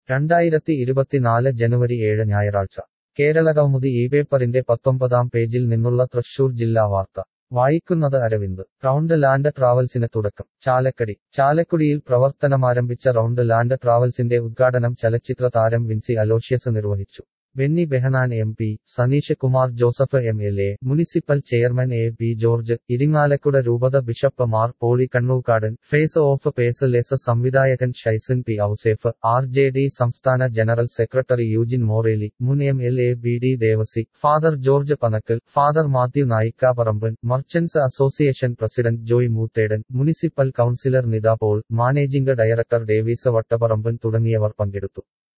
രണ്ടായിരത്തി ഇരുപത്തിനാല് ജനുവരി ഏഴ് ഞായറാഴ്ച കേരളകൗമുദി ഈ പേപ്പറിന്റെ പത്തൊമ്പതാം പേജിൽ നിന്നുള്ള തൃശൂർ ജില്ലാ വാർത്ത വായിക്കുന്നത് അരവിന്ദ് റൗണ്ട് ലാൻഡ് ട്രാവൽസിന് തുടക്കം ചാലക്കടി ചാലക്കുടിയിൽ പ്രവർത്തനമാരംഭിച്ച റൗണ്ട് ലാൻഡ് ട്രാവൽസിന്റെ ഉദ്ഘാടനം ചലച്ചിത്ര താരം വിൻസി അലോഷ്യസ് നിർവഹിച്ചു Benny Behanan M P Saneesh Kumar Joseph M L A municipal chairman A P George Irinjalakuda രൂപത bishop Mar Poly Kannookadan face of faceless സംവിധായകൻ Shaison P Ouseph R J D സംസ്ഥാന ജനറൽ സെക്രട്ടറി യൂജിൻ മോറേലി മുൻ M L A B D Devassy father George Panakkal father Mathew Naikkaparamban merchants association president Joy Moothedan municipal councillor Nitha Paul managing director Davis Vattaparamban തുടങ്ങിയവർ പങ്കെടുത്തു